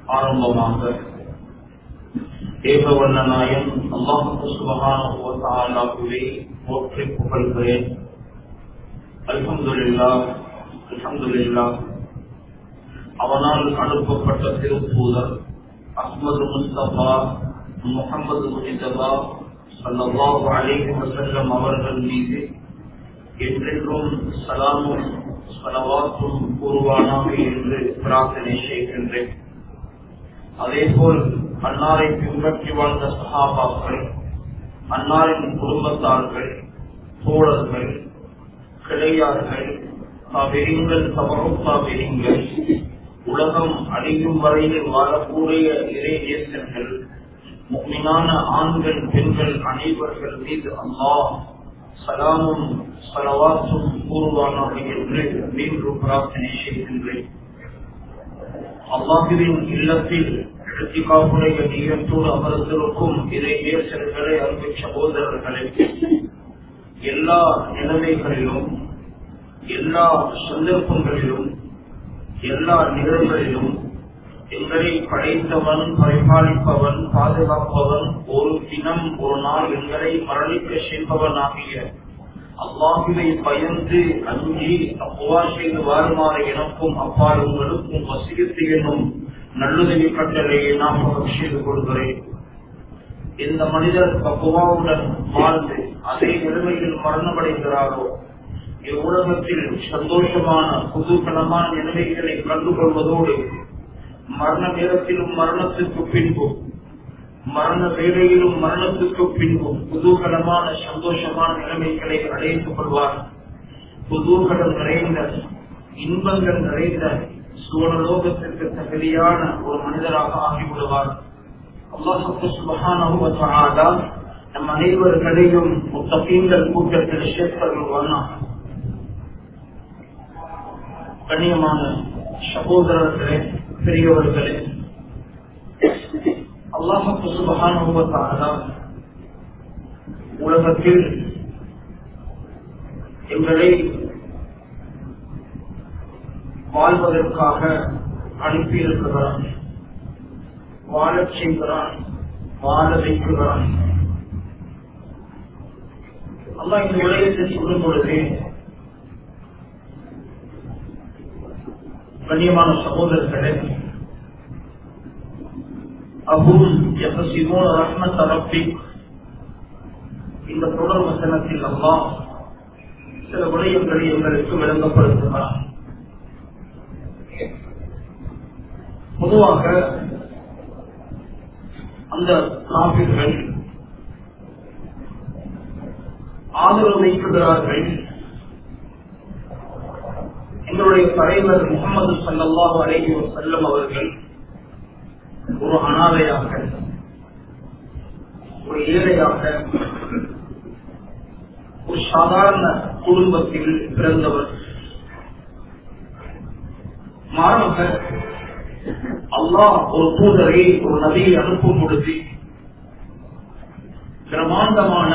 ஆரம்பமாக ஏகவல்ல நாயன் அல்லாஹு சுபகானே போற்றி புகழ்கிறேன் அல்ஹம்துல்லா அல்ஹம்துல்லா அவனால் அனுப்பப்பட்ட திருப்பூதர் அஹ்மது முஸ்தபா முகமது முஜிதபா சல்லாஹு அலைஹி வசல்லம் அவர்கள் மீது என்றென்றும் சலாமும் சலவாத்தும் கூறுவானாக என்று பிரார்த்தனை செய்கின்றேன் அதேபோல் அன்னாரை பின்பற்றி வாழ்ந்த சகாபாக்கள் அன்னாரின் குடும்பத்தார்கள் தோழர்கள் கிளையார்கள் தாவெறிங்கள் தவறும் தாவெறிங்கள் உலகம் அழியும் வரையில் வாழக்கூடிய இறை நேசர்கள் முக்மினான ஆண்கள் பெண்கள் அனைவர்கள் மீது அம்மா சலாமும் சலவாத்தும் கூறுவானாக என்று மீண்டும் பிரார்த்தனை செய்கின்றேன் அல்லாஹுவின் இல்லத்தில் எடுத்துக்காப்புடைய நீயத்தோடு அமர்ந்திருக்கும் இறை நேசர்களே அன்பு சகோதரர்களே எல்லா நிலைமைகளிலும் எல்லா சந்தர்ப்பங்களிலும் எல்லா நிகழ்வுகளிலும் எங்களை படைத்தவன் பரிபாலிப்பவன் பாதுகாப்பவன் ஒரு தினம் ஒரு நாள் எங்களை மரணிக்க செய்பவனாகிய அல்லாஹுவை பயந்து அஞ்சி அப்புவா செய்து வாருமாறு எனக்கும் அப்பா உங்களுக்கும் வசியத்து என்னும் நல்லுதவி கட்டளையை நாம் செய்து கொள்கிறேன் இந்த மனிதர் அப்புவாவுடன் வாழ்ந்து அதே நிலைமையில் மரணமடைகிறாரோ இவ்வுலகத்தில் சந்தோஷமான குதூகலமான நிலைமைகளை கண்டுகொள்வதோடு மரண நேரத்திலும் மரணத்துக்கு பின்பும் மரண வேலையிலும் மரணத்துக்கு பின்பும் குதூகலமான சந்தோஷமான நிலைமைகளை அடைந்து கொள்வார் குதூகலம் நிறைந்த இன்பங்கள் நிறைந்த சுவனலோகத்திற்கு தகுதியான ஒரு மனிதராக ஆகிவிடுவார் அல்லாஹால நம் அனைவர்களையும் முத்தகீங்கள் கூட்டத்தில் சேர்த்தவர்கள் கண்ணியமான சகோதரர்களே பெரியவர்களே அல்லாஹு சுபகான உலகத்தில் எங்களை வாழ்வதற்காக அனுப்பியிருக்கிறான் வாழச் செய்கிறான் வாழ வைக்கிறான் அல்லா இந்த உலகத்தை சொல்லும் பொழுது கண்ணியமான சகோதரர்களே அபுல் எசிமோன ரத்ன தரப்பி இந்த தொடர் வசனத்தில் அல்லா சில விடயங்களை எங்களுக்கு விளங்கப்படுத்துகிறார் பொதுவாக அந்த காப்பீர்கள் ஆதரவு வைக்கிறார்கள் எங்களுடைய தலைவர் முகமது சல்லாஹு அலேஹி செல்லம் அவர்கள் ஒரு அனாதையாக ஒரு ஏழையாக ஒரு சாதாரண குடும்பத்தில் பிறந்தவர் மாறாக அல்லாஹ் ஒரு தூதரை ஒரு நதியை அனுப்பும் பொழுது பிரமாண்டமான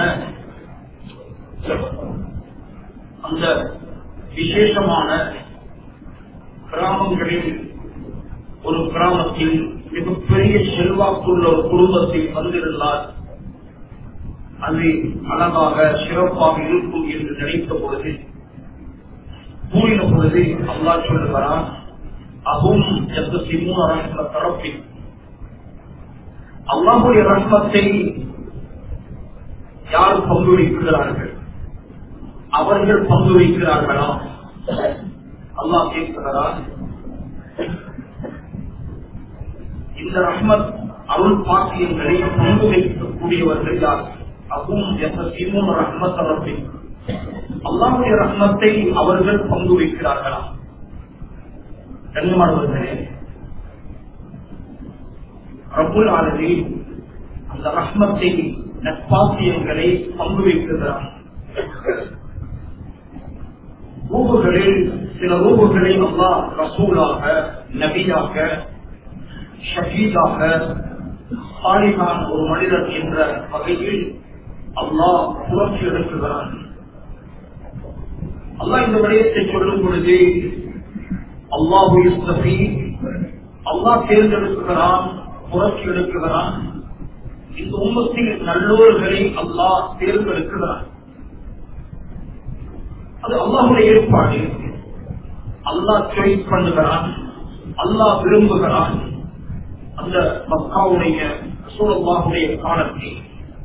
அந்த விசேஷமான கிராமங்களில் ஒரு கிராமத்தில் மிகப்பெரிய செல்வாக்குள்ள ஒரு குடும்பத்தில் வந்திருந்தால் அது அழகாக சிறப்பாக இருக்கும் என்று நினைத்த பொழுது கூறின பொழுது அல்லா சொல்லுகிறான் அகும் எந்த சிம்மு ரஹ்ம தரப்பில் அல்லாஹுடைய ரஹ்மத்தை யார் பங்கு வைக்கிறார்கள் அவர்கள் பங்கு வைக்கிறார்களா அல்லாஹ் கேட்கிறார் இந்த ரஹ்மத் அருள் பாக்கியங்களை பங்கு வைக்கக்கூடியவர்கள் யார் அகும் எசீமும் ரஹ்மத் ரப்பில் அல்லாஹுடைய ரஹ்மத்தை அவர்கள் பங்கு வைக்கிறார்களா கண்ணியமானவர்களே ரபுல் ஆலமி அந்த ரஹ்மத்தை நட்பாசியங்களை பங்கு வைக்கிறார் ரூபுகளில் சில ரூபுகளை அல்லா ரசூலாக நபியாக ஷஹீதாக சாலிகான் ஒரு மனிதன் என்ற வகையில் அல்லாஹ் புரட்சி எடுக்கிறான் அல்லாஹ் இந்த விடயத்தை சொல்லும் பொழுது அல்லாஹு அல்லாஹ் தேர்ந்தெடுக்கிறான் புரட்சி எடுக்கிறான் இந்த உம்மத்தில் நல்லோர்களை அல்லாஹ் தேர்ந்தெடுக்கிறான் அது அல்லாஹுடைய ஏற்பாடு அல்லாஹ் சாய்ஸ் பண்ணுகிறான் அல்லாஹ் விரும்புகிறான் அந்த மக்காவுடைய சூழல்லாவுடைய காலத்தில்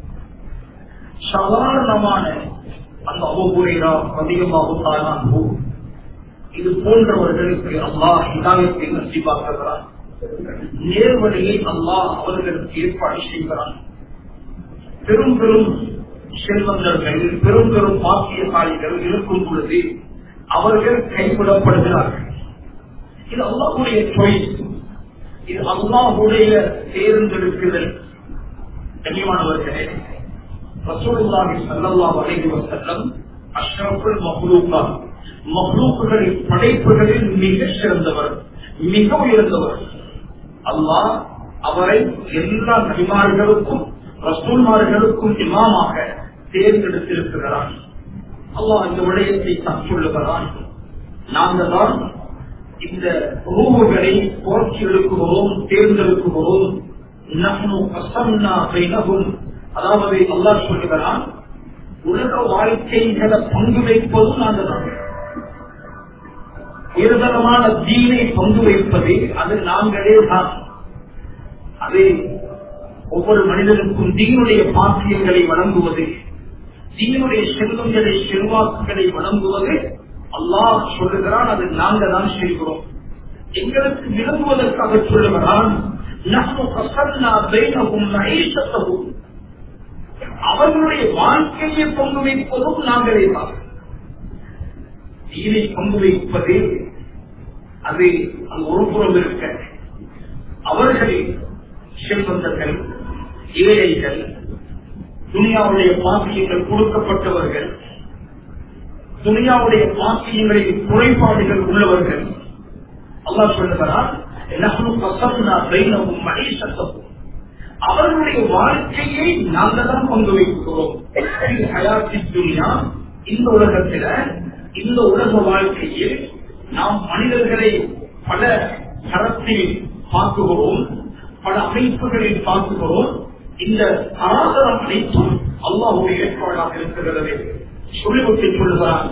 சாதாரணமான அந்த அபுபுரைரா அதிகமாக இது போன்றவர்களுக்கு அல்லாஹ் இதாயத்தை நசிபாக்குகிறான் நேர்வழியை அல்லாஹ் அவர்களுக்கு ஏற்பாடு செய்கிறான் பெரும் பெரும் செல்வந்தர்கள் பெரும் பெரும் பாக்கியசாலிகள் இருக்கும் பொழுது அவர்கள் கைவிடப்படுகிறார்கள் இது அல்லாஹுடைய சாய்ஸ் இது அல்லாஹுடைய தேர்ந்தெடுக்குதல் கண்ணியமானவர்களே ரசூலுல்லாஹி ஸல்லல்லாஹு அலைஹி வஸல்லம் அஷ்ரஃபுல் மஹ்லூகா மஹ்லூக்குகளின் படைப்புகளில் மிக சிறந்தவர் மிக உயர்ந்தவர் அல்லாஹ் அவரை எல்லா நபிமார்களுக்கும் ரசூல்மார்களுக்கும் இமாமாக தேர்ந்தெடுத்திருக்கிறான் அல்லாஹ் இந்த விடயத்தை தான் சொல்லுகிறான் நாங்கள் தான் இந்த ரூபுகளை போர்ச்சி எழுக்குகிறோம் தேர்ந்தெடுக்குகிறோம் நஹ்னு கஸம்னா பைனஹும் அதாவது அல்லாஹ் சொல்லுகிறான் உலக வாழ்க்கைகளை பங்கு வைப்பதும் நாங்கள் தான் உயர்தரமான தீனை பங்கு வைப்பது அது நாங்களே தான் அது ஒவ்வொரு மனிதனுக்கும் தீனுடைய பாக்கியங்களை வழங்குவது தீனுடைய செல்வங்களை செல்வாக்குகளை வழங்குவது அல்லாஹ் சொல்லுகிறான் அது நாங்கள் தான் செய்கிறோம் எங்களுக்கு விளங்குவதற்காக சொல்லுகிறான் அவர்களுடைய வாழ்க்கையை பங்கு வைப்பதும் நாங்களே தான் தீனை பங்கு வைப்பது அது அங்கு ஒரு புறம் இருக்க அவர்களின் செல்வந்தர்கள் ஏழைகள் துனியாவுடைய பாக்கியங்கள் கொடுக்கப்பட்டவர்கள் துனியாவுடைய பாக்கியங்களில் குறைபாடுகள் உள்ளவர்கள் அல்லா சொல்லுகிறார் அவர்களுடைய வாழ்க்கையை நாங்கள் தான் பங்கு வைக்கிறோம் துனியா இந்த உலகத்தில இந்த உலக வாழ்க்கையில் நாம் மனிதர்களை பல தரத்தில் பார்க்குகிறோம் பல அமைப்புகளில் பார்க்குகிறோம் இந்த ஆதாரம் அனைத்தும் அல்லாஹுடைய ஏற்பாடாக இருக்கிறது சொல்லிவிட்டு சொல்லுகிறான்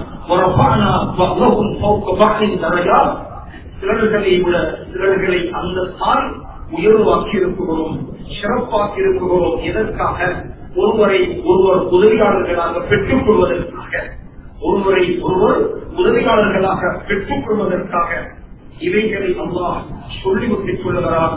சிலர்களை விட சிலர்களை அந்த தாய் உயர்வாக்கி இருக்கிறோம் சிறப்பாக்கி இருக்கிறோம் எதற்காக ஒருவரை ஒருவர் உதவியாளர்களாக பெற்றுக் கொள்வதற்காக ஒருவரை ஒருவர் உதவியாளர்களாக பெற்றுக் கொள்வதற்காக இவைகளை அல்லாஹ் சொல்லிவிட்டு சொல்லுகிறார்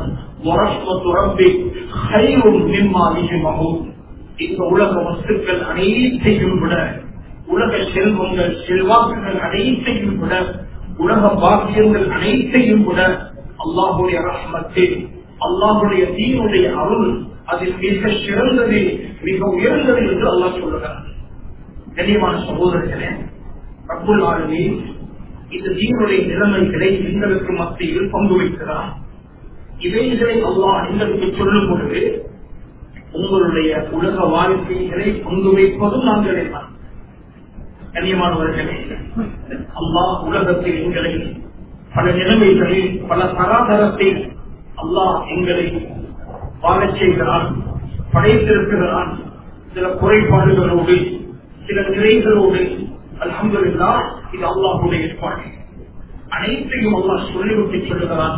இந்த உலக வஸ்துக்கள் அனைத்தையும் விட உலக செல்வங்கள் செல்வாக்குகள் அனைத்தையும் விட உலக பாக்கியங்கள் அனைத்தையும் விட அல்லாஹுடைய ரஹ்மத்தில் அல்லாஹுடைய தீனுடைய அருள் அதில் மிக சிறந்தது மிக உயர்ந்தது என்று அல்லாஹ் சொல்லுகிறார் கண்ணியமான சகோதரர்களே ரப்புல் ஆளுமே இந்த தீனுடைய நிலைமைகளை எங்களுக்கு மத்தியில் பங்கு வைக்கிறார் இவைகளை அல்லாஹ் எங்களுக்கு சொல்லும் பொழுது உங்களுடைய உலக வாழ்க்கைகளை பங்கு வைப்பதும் நாங்களே தான் கண்ணியமானவர்களே அல்லாஹ் உலகத்தில் எங்களை பல நிலைமைகளில் பல தராதரத்தில் அல்லாஹ் எங்களை வாழச் செய்கிறான் படைத்திருக்கிறான் சில குறைபாடுகளோடு சில நிறைகளோடு அலமதுல்லா இது அல்லாஹுடைய ஏற்பாடு அனைத்தையும் அல்லாஹ் சொல்லிவிட்டு சொல்லுகிறான்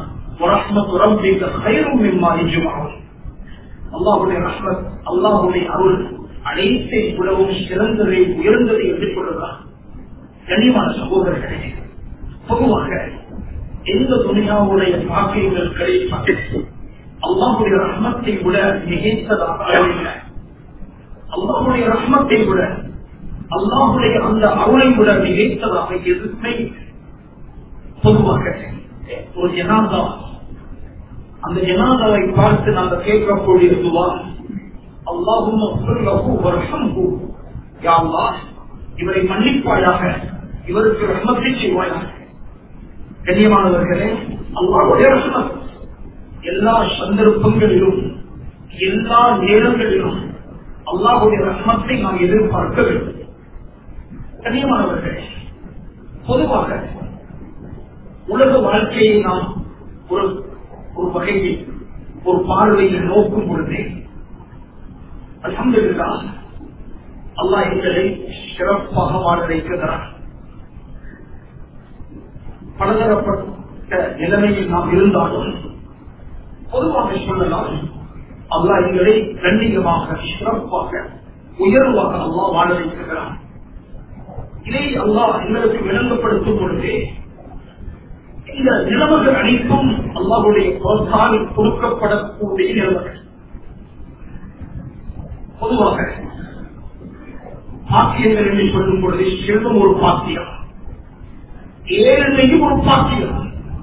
அல்லாஹுடைய ரஹ்மத் அல்லாஹுடைய அருள் அனைத்தை விடவும் சிறந்ததை உயர்ந்ததை என்று சொல்லுகிறான் கண்ணியமான சகோதரர்களே பொதுவாக எந்த துணியாவுடைய பாக்கியங்கள் கிடைப்பட்டு அல்லாஹுடைய ரஹ்மத்தை விட மிகைத்ததாக இல்லை அல்லாஹுடைய ரஹ்மத்தை விட அல்லாஹுடைய அந்த அருளை விட மிகைத்ததாக எதுவுமே பொதுவாக ஒரு ஜனாதா அந்த ஜனாதாவை பார்த்து நாங்கள் கேட்கக்கூடிய துவா அல்லாஹும் இவரை மன்னிப்பாயாக இவருக்கு ரஹ்மத்தை செய்வாயாக கண்ணியமானவர்களே அல்லாஹுடைய ரஹ்மத் எல்லா சந்தர்ப்பங்களிலும் எல்லா நேரங்களிலும் அல்லாஹுடைய ரஹ்மத்தை நாம் எதிர்பார்க்க வேண்டும் கண்ணியமானவர்களே பொதுவாக உலக வாழ்க்கையை நாம் ஒரு ஒரு வகையில் ஒரு பார்வையில் நோக்கும் பொழுது அலமதுல்லா அல்லாஹ் எங்களை சிறப்பாக வாழ வைக்கிறார் பலதரப்பட்ட நிலைமையில் நாம் இருந்தாலும் பொதுவாக சொல்லலாம் அல்லாஹ் எங்களை கண்ணியமாக சிறப்பாக உயர்வாக அல்லாஹ் வாழ வைக்கிறார் இதை அல்லாஹ் எங்களுக்கு விளங்கப்படுத்தும் பொழுது இந்த நிலைமைகள் அனைத்தும் அல்லாஹுடைய பொறுத்தால் கொடுக்கப்படக்கூடிய நிலைமைகள் பொதுவாக பாக்கியங்கள் என்று சொல்லும் பொழுது செல்வம் ஒரு பாக்கியம் ஏழ்மையும் ஒரு பாக்கியம்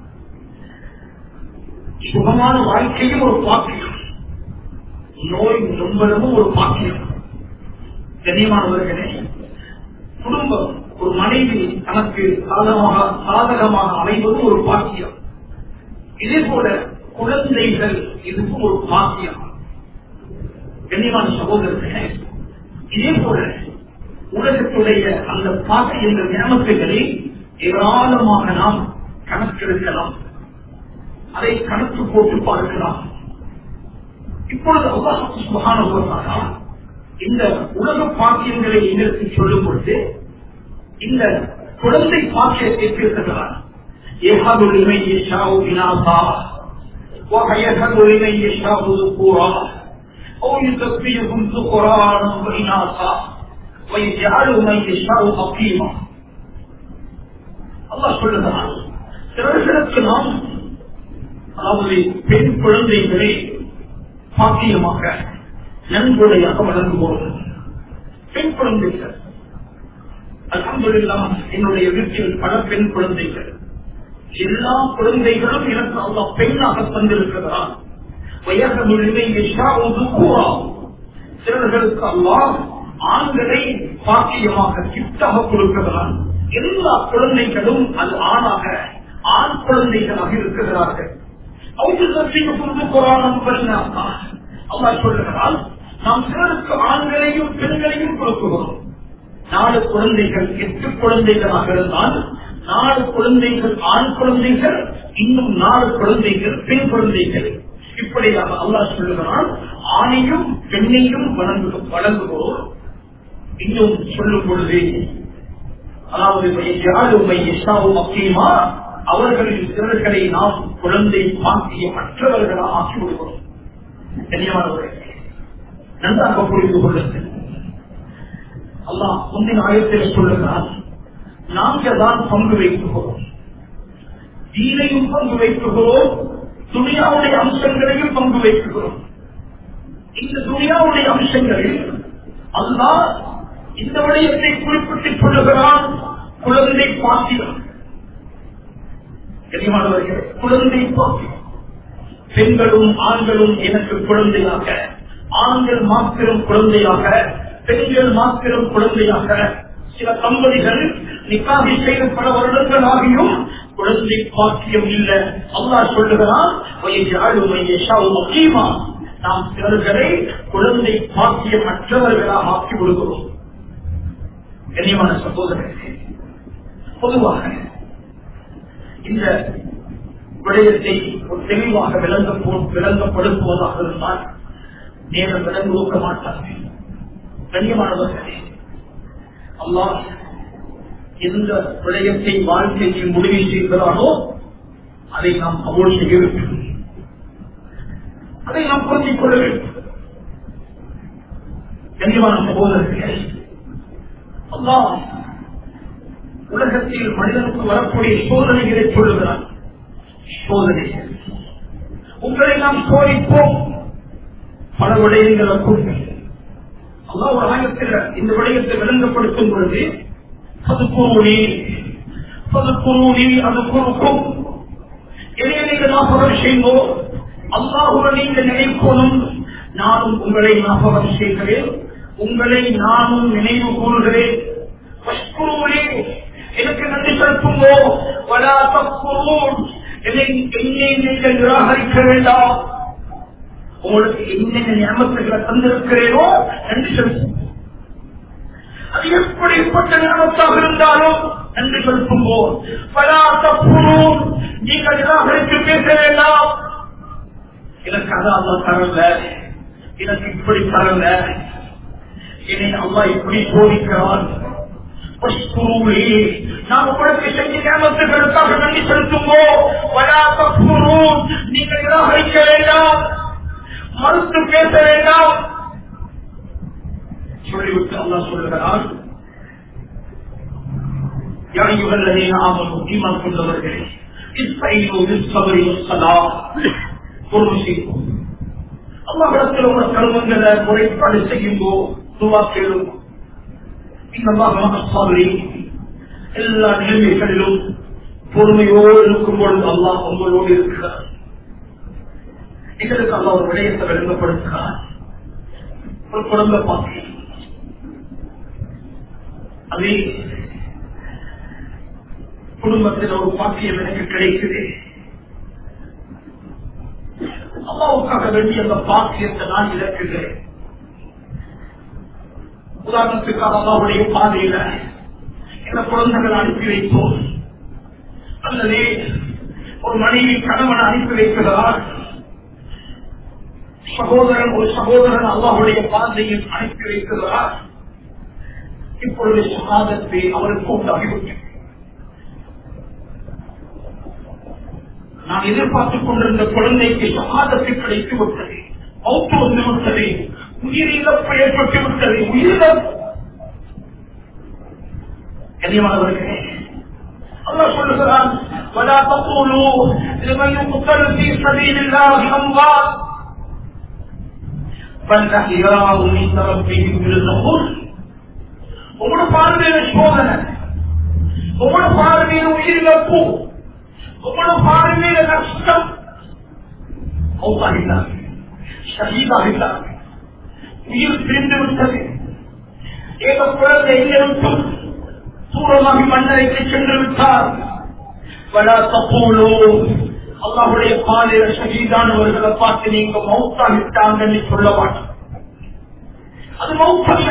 சுகமான வாழ்க்கையும் ஒரு பாக்கியம் நோய் நொம்பலமும் ஒரு பாக்கியம் கண்ணியமானவர்களே குடும்பம் ஒரு மனைவி தனக்கு சாதகமாக சாதகமாக அமைவது ஒரு பாக்கியம் இதே போல குழந்தைகள் இதுவும் ஒரு பாக்கியம் கண்ணியமான சகோதரர்களே இதே போல உலகத்துடைய அந்த பாக்கியங்கள் நியமத்துகளை ஏராளமாக நாம் கணக்கெடுக்கலாம் அதை கணக்கு போட்டு பார்க்கலாம் இப்பொழுது அல்லாஹான இந்த உலக பாக்கியங்களை எங்களுக்கு சொல்லும் பொழுது இந்த குழந்தை பாக்கியத்தை பேசுகிறார் ஏகாது உரிமை யஷாவு வினாசா وَيَهَبُ لِمَن يَشَاءُ ذُكُورًا أَوْ يُزَكِّيهِمْ ذُكْرَانًا وَإِنَاثًا وَيَجْعَلُ مَن يَشَاءُ عَقِيمًا அல்லாஹ் சொல்லுகிறான் சிலர்களுக்கு நாம் அதாவது பெண் குழந்தைகளை பாக்கியமாக நன்கொடையாக வழங்குவோம் பெண் குழந்தைகள் அல்ஹம்துலில்லாஹ் என்னுடைய வீட்டில் பல பெண் குழந்தைகள் எல்லா குழந்தைகளும் எனக்கு அல்லா பெண்ணாக தந்திருக்கிறான் வயகமுழுமை கூறா சிலர்களுக்கு அல்லாஹ் ஆண்களை பாக்கியமாக கிஃப்டாக கொடுக்கிறான் எல்லா குழந்தைகளும் அது ஆணாக ஆண் குழந்தைகளாக இருக்கிறார்கள் அல்லா சொல்லுகிறால் நாம் சிலருக்கு ஆண்களையும் பெண்களையும் கொடுக்கிறோம் நாலு குழந்தைகள் எட்டு குழந்தைகளாக இருந்தால் நாலு குழந்தைகள் ஆண் குழந்தைகள் இன்னும் நாலு குழந்தைகள் பெண் குழந்தைகள் இப்படியாக அல்லாஹ் சொல்லுகிறான் ஆணையும் பெண்ணையும் வழங்கு வழங்குவோர் இன்னும் சொல்லும் பொழுது அதாவது முக்கியமா அவர்களின் சிலர்களை நாம் குழந்தை பாக்கிய மற்றவர்களாக ஆக்கி விடுகிறோம் கண்ணியமானவர்களே நன்றாக புரிந்து கொள்ளுங்கள் அல்லாஹ் முந்தின ஆயத்தில் சொல்லுகிறார் நாங்கள் தான் பங்கு வைக்குகிறோம் தீனையும் பங்கு வைக்குகிறோம் துணியாவுடைய அம்சங்களையும் பங்கு வைக்குகிறோம் இந்த துணியாவுடைய அம்சங்களில் அதுதான் இந்த விடயத்தை குறிப்பிட்டுக் கொள்ளுகிறான் குழந்தை பாக்கியம் கனிமானவர்கள் குழந்தை பாக்கியம் பெண்களும் ஆண்களும் எனக்கு குழந்தையாக ஆண்கள் மாத்திரம் குழந்தையாக பெண்கள் மாத்திரம் குழந்தையாக சில தம்பதிகள் நிக்காகி செய்த பல வருடங்கள் ஆகியும் குழந்தை பாக்கியம் இல்லை அல்லாஹ் சொல்லுகிறான் முக்கியமா நாம் சிலர்களை குழந்தை பாக்கியம் மற்றவர்களாக ஆக்கி விடுகிறோம் கண்ணியமான சகோதரர்களே பொதுவாக இந்த விடயத்தை ஒரு தெளிவாக விளங்க விளங்கப்படுத்துவதாக இருந்தால் நேரம் விளங்குவக்க மாட்டார்கள் கண்ணியமானவர்களே அல்லாஹ் எந்த விடயத்தை வாழ்க்கையில் முடிவு செய்கிறானோ அதை நாம் அவோல் செய்ய வேண்டும் அதை நாம் புரிஞ்சிக் கொள்ள வேண்டும் கண்ணியமான சகோதரர்களே அல்லாஹ் உலகத்தில் மனிதனுக்கு வரக்கூடிய சோதனைகளை சொல்லுகிறான் சோதனைகள் உங்களை நாம் சோதிப்போம் பல விடயங்களை கொண்டு அல்லா ஒரு ஆயத்தில் இந்த விடயத்தை விளங்கப்படுத்தும் பொழுது அது குருணி அது குருணி அது குறுக்கும் இதையை நீங்கள் ஞாபகம் செய்வோம் அல்லாஹுவை நீங்கள் நினைக்கணும் நானும் உங்களை ஞாபகம் செய்கிறேன் உங்களை நானும் நினைவு கூறுகிறேன் எனக்கு நன்றி செலுத்துங்கோ வலா தப்புவோம் என்னை என்னை நீங்கள் நிராகரிக்க வேண்டாம் உங்களுக்கு என்னென்ன நியமத்துகளை தந்திருக்கிறேனோ நன்றி செலுத்தும் அது எப்படிப்பட்ட நியமத்தாக இருந்தாலும் நன்றி செலுத்துங்கோ பலா தப்புவோம் நீங்கள் நிராகரித்து பேச வேண்டாம் எனக்கு அதை அல்லா தரல எனக்கு இப்படி தரல என்னை அல்லா இப்படி சோதிக்கிறான் பஷ்குருளி நாம் உங்களுக்கு செஞ்ச கேமத்துகளுக்காக நன்றி செலுத்துங்கோ வலா தப்புரும் நீங்கள் நிராகரிக்க வேண்டாம் மறுத்து பேச வேண்டாம் சொல்லிவிட்டு அல்லா சொல்லுகிறார் யாயுகல்லதே ஆமனும் ஈமான் கொண்டவர்களே இஸ்பைலு விஸ்வரி சலா பொருள் செய்வோம் அல்லாஹிடத்தில் உள்ள கருமங்களை முறைப்பாடு செய்யுங்கோ துவா கேளும் எல்லா நிலைமைகளிலும் பொறுமையோடு இருக்கும் பொழுது அல்லாஹ் உங்களோடு இருக்கிறார் எங்களுக்கு அல்லா ஒரு விடயத்தை விளங்கப்படுத்துகிறார் ஒரு குடும்ப பாக்கி அதே குடும்பத்தில் ஒரு பாக்கியம் எனக்கு கிடைக்குது அம்மாவுக்காக வேண்டிய அந்த பாக்கியத்தை நான் இழக்குகிறேன் உதாரணத்துக்காக அம்மாவுடைய பாதையில இந்த குழந்தைகள் அனுப்பி வைப்போம் அல்லது ஒரு மனைவி கணவன் அனுப்பி வைக்கிறார் சகோதரன் ஒரு சகோதரன் அல்லாஹுடைய பாதையில் அனுப்பி வைக்கிறார் இப்பொழுது சகாதத்தை அவருக்கு உண்டாகிவிட்டது நான் எதிர்பார்த்துக் கொண்டிருந்த குழந்தைக்கு சகாதத்தை கிடைத்து விட்டது மௌத்து வந்து விட்டது உயிரிழப்பு ஏற்பட்டு விட்டது உயிரிழப்பு கண்ணியமானவர்களே அல்லா சொல்லுகிறான் ولا تقولوا لمن يقتل في سبيل الله اموات بل احياء عند ربهم يرزقون உங்களோட பார்வையில சோதனை உங்களோட பார்வையில உயிரிழப்பு உங்களோட பார்வையில நஷ்டம் அவுத்தாகிட்டார் ஷஹீதாகிட்டார் உயிர் பிரிந்து விட்டது ஏக குழந்தை எங்கிருந்தும் தூரமாகி மன்னரைக்கு சென்று விட்டார் வலா தப்போலோ அல்லாஹுடைய பாதையில ஷஹீதானவர்களை பார்த்து நீங்க மௌத்தாகிட்டாங்கன்னு சொல்ல மாட்டோம் அது மௌத்தல்ல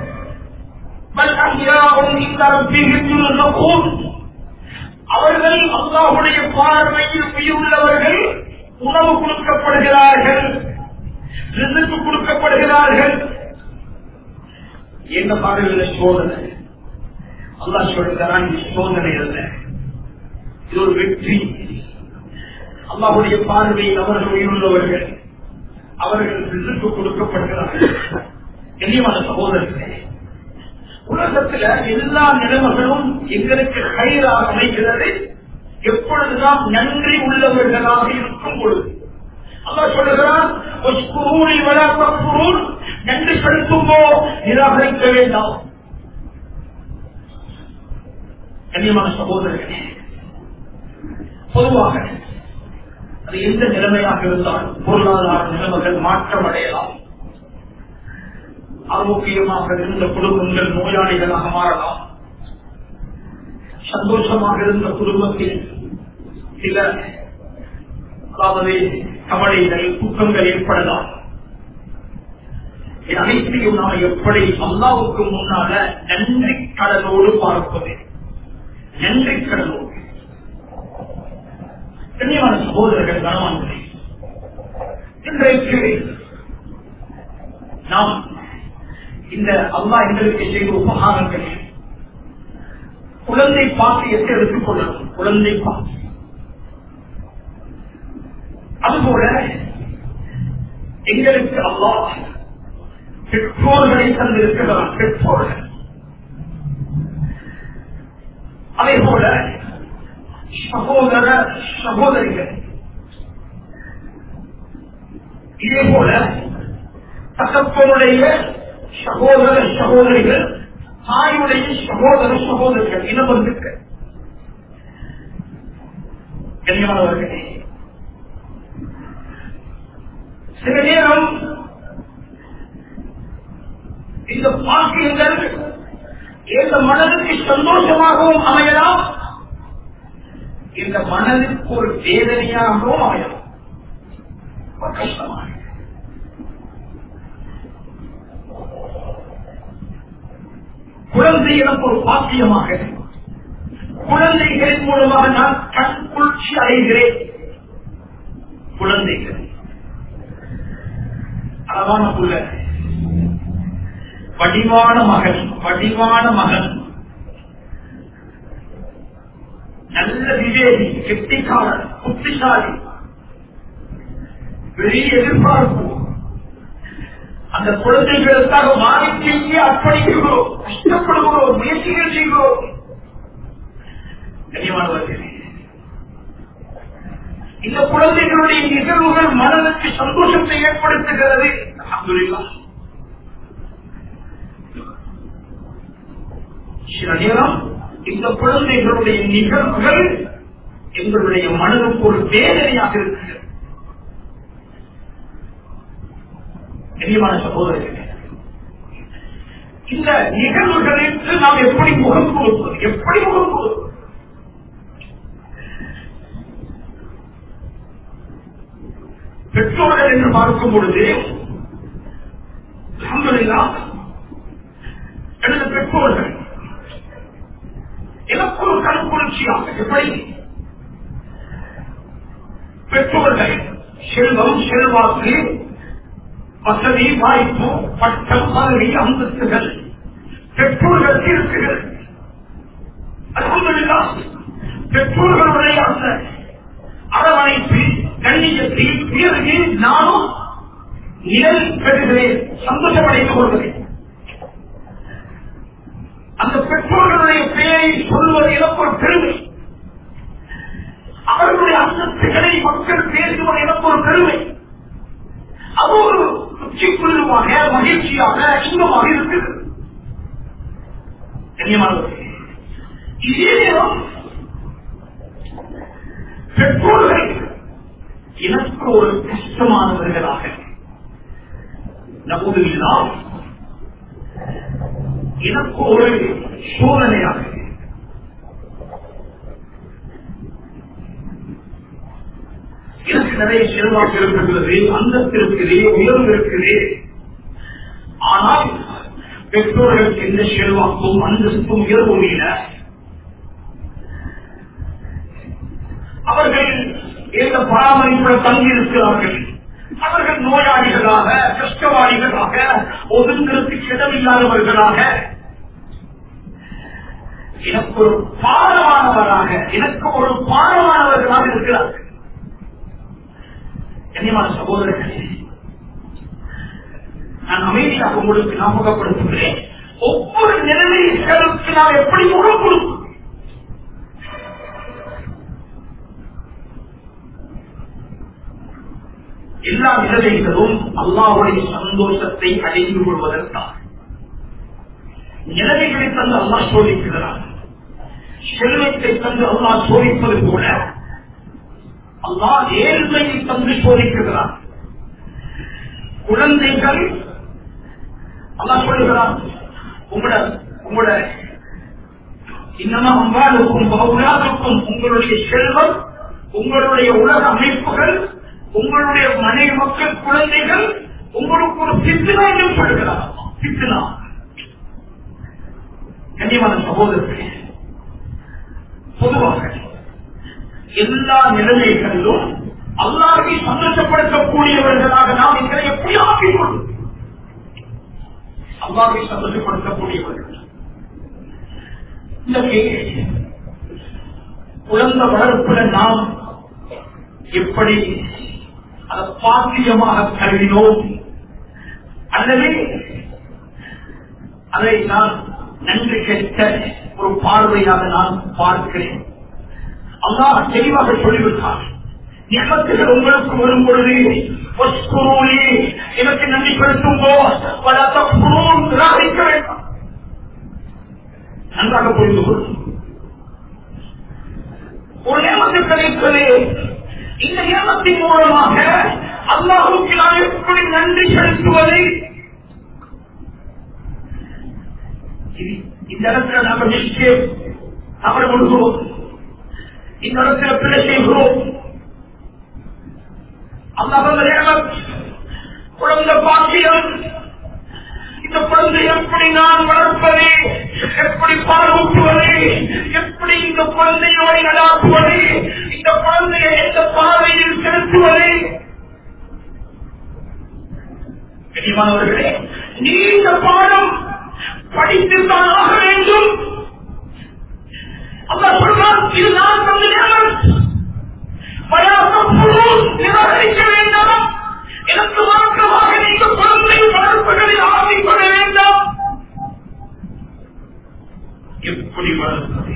அவர்கள் அல்லாஹுடைய பார்வையில் உயிருள்ளவர்கள் உணவு கொடுக்கப்படுகிறார்கள் ரிசுக்கு கொடுக்கப்படுகிறார்கள் என்ன பார்வையில் சோதனை அல்லா சொல்லுகிறான் இது சோதனை அல்ல இது ஒரு வெற்றி அல்லாஹுடைய பார்வையில் அவர்கள் உயிருள்ளவர்கள் அவர்கள் ரிசுக்கு கொடுக்கப்படுகிறார்கள் கண்ணியமான சகோதரர்களே உலகத்துல எல்லா நிலைமைகளும் எங்களுக்கு கயிறாக அமைகிறது எப்பொழுது நாம் நன்றி உள்ளவர்களாக இருக்கும் பொழுது அல்லா சொல்லுகிறான் நன்றி செலுத்தும்போ நிராகரிக்க வேண்டாம் கண்ணியமான சகோதரர்களே பொதுவாக அது எந்த நிலைமையாக இருந்தால் பொருளாதார நிலைமைகள் மாற்றம் அடையலாம் ஆரோக்கியமாக இருந்த குடும்பங்கள் நோயாளிகளாக மாறலாம் சந்தோஷமாக இருந்த குடும்பத்தில் சில அதாவது கவலைகள் துக்கங்கள் ஏற்படலாம் இது அனைத்தையும் நாம் எப்படி அல்லாவுக்கு முன்னால நன்றி கடலோடு பார்ப்பது நன்றி கடலோடு கண்ணியமான சகோதரர்கள் கனவான்களே இன்றைக்கு நாம் இந்த அல்லா எங்களுக்கு செய்த உபகாரங்கள் குழந்தை பாக்கியத்தை எடுத்துக் கொள்ளணும் குழந்தை பாக்கி அதுபோல எங்களுக்கு அல்லா பெற்றோர்களை தந்திருக்கிறார் பெற்றோர்கள் அதே போல சகோதர சகோதரிகள் இதே போல தகப்பனுடைய சகோதர சகோதரிகள் தாயுடைய சகோதர சகோதரிகள் இனபந்துக்கள் கண்ணியமானவர்களே சில நேரம் இந்த பாக்கியங்கள் இந்த மனதுக்கு சந்தோஷமாகவும் அமையலாம் இந்த மனதுக்கு ஒரு வேதனையாகவும் அமையலாம் ரொம்ப கஷ்டமாக குழந்தை எனக்கு ஒரு பாக்கியமாக குழந்தைகளின் மூலமாக நான் கண் குளிர்ச்சி அடைகிறேன் குழந்தைகள் அழகான புள்ள வடிவான மகன் வடிவான மகன் நல்ல விவேகி கெட்டிக்காரன் புத்திசாலி பெரிய எதிர்பார்ப்பு அந்த குழந்தைகளுக்காக மாறி செய்ய அர்ப்பணிக்கிறோம் கஷ்டப்படுகிறோம் முயற்சிகள் செய்கிறோம் கனிமானவர்களே இந்த குழந்தைகளுடைய நிகழ்வுகள் மனதுக்கு சந்தோஷத்தை ஏற்படுத்துகிறது அப்துல்லா சில நேரம் இந்த குழந்தைகளுடைய நிகழ்வுகள் எங்களுடைய மனதுக்கு ஒரு வேதனையாக இருக்கிறது கண்ணியமான சகோதரர்களே இந்த நிகழ்வுகளுக்கு நாம் எப்படி முகம் கொடுப்பது எப்படி முகம் கொடுப்பது பெற்றோர்கள் என்று பார்க்கும் பொழுது அல்ஹம்துலில்லாஹ், எனது பெற்றோர்கள் எனக்கு ஒரு கண்குளிர்ச்சியாக எப்படி பெற்றோர்கள் செல்வம் செல்வாக்கு வசதி வாய்ப்பு பட்டம் பதவி அந்தஸ்துகள் பெற்றோர்களுக்கு இருக்குகள் அல்ஹம்துலில்லாஹ், பெற்றோர்களுடைய அந்த அரவணைப்பு கண்ணியத்தில் உயர்வு நானும் நிழல் பெறுகிறேன் சந்தோஷமடைந்து கொள்கிறேன் அந்த பெற்றோர்களுடைய பெயரை சொல்வது எனக்கு ஒரு பெருமை அவர்களுடைய அந்தஸ்துகளை மக்கள் பேசுவது எனக்கு ஒரு பெருமை அது ஒரு உச்சிக்குள்ளுமாக மகிழ்ச்சியாக இன்பமாக இருக்கிறது கண்ணியமானவர்களே இதே நேரம் பெற்றோர்கள் எனக்கு ஒரு கஷ்டமானவர்களாக நம்புவதில்லாம் எனக்கு ஒரு சோதனையாக எனக்கு நிறைய செல்வாக்கு இருக்கிறது அந்தஸ்து இருக்குது உயர்வு இருக்குது ஆனால் பெற்றோர்களுக்கு எந்த செல்வாக்கும் அந்தஸ்தும் உயர்வும் இல்லை அவர்கள் எந்த பராமரிப்புடன் தங்கியிருக்கிறார்கள் அவர்கள் நோயாளிகளாக கஷ்டவாளிகளாக ஒதுங்கிறதுக்கு இடமில்லாதவர்களாக எனக்கு ஒரு பாரமானவராக எனக்கு ஒரு பாரமானவர்களாக இருக்கிறார்கள் கண்ணியமான சகோதரர்களே நான் அமைதியாக உங்களுக்கு ஞாபகப்படுத்துகிறேன் ஒவ்வொரு நிலைமைகளுக்கு நாம் எப்படி முகம் கொடுப்போம் எல்லா நிலைமைகளும் அல்லாவுடைய சந்தோஷத்தை அடைந்து கொள்வதற்காக நிலைமைகளை தந்து அல்லா சோதிக்கிறார் செல்வத்தை தந்து அல்லா சோதிப்பது போல அல்லா ஏழ்மையை தந்து சோதிக்கிறார் குழந்தைகள் அல்லா சொல்லுகிறார் உங்களோட உங்களோட இன்னமும் அம்பாளுக்கும் பகுலாவுக்கும் உங்களுடைய செல்வம் உங்களுடைய உலக அமைப்புகள் உங்களுடைய மனைவி மக்கள் குழந்தைகள் உங்களுக்கு ஒரு சித்தினா என்று சொல்கிறார் சித்தினா கண்ணியமான சகோதரர்களே பொதுவாக எல்லா நிலைமைகளிலும் அல்லாவை சந்தோஷப்படுத்தக்கூடியவர்களாக நாம் எங்களை எப்படி ஆக்கிக் கொள்ளும் அல்லாவை சந்தோஷப்படுத்தக்கூடியவர்கள் இன்றைக்கு குழந்தை வளர்ப்புல நாம் எப்படி அதை பாக்கியமாக கருதினோம் அல்லது அதை நான் நன்றி கெட்ட ஒரு பார்வையாக நான் பார்க்கிறேன் அல்லாஹ் தெளிவாக சொல்லிவிட்டார் நியமத்துகள் உங்களுக்கு வரும் பொழுது வஸ்குரூலி, எனக்கு நன்றி செலுத்துங்கோ பல தப்பும் நிராகரிக்க வேண்டாம் நன்றாக புரிந்து கொள்ளும் ஒரு நியமத்து கிடைப்பது இந்த நியமத்தின் மூலமாக அல்லாஹுக்கு நான் எப்படி நன்றி செலுத்துவதை இது- இந்த இடத்துல நாம நிச்சயம் தவறு கொள்கிறோம் இந்த இடத்துல பிழை செய்கிறோம் அல்லாஹ் குழந்தை பாக்கியம் இந்த குழந்தை எப்படி நான் வளர்ப்பது எப்படி பாலூட்டுவது எப்படி இந்த குழந்தையோடு நடாக்குவது இந்த குழந்தையை எந்த பாதையில் செலுத்துவது கண்ணியமானவர்களே நீண்ட பாடம் படித்துத்தான் ஆக வேண்டும் அல்லா சொல்றான் இது நான் தந்த நேரம் நிராகரிக்க வேண்டாம் எனக்கு மாற்றமாக நீங்கள் குழந்தை வளர்ப்புகளில் ஆசைப்பட வேண்டாம் எப்படி வளர்ப்பது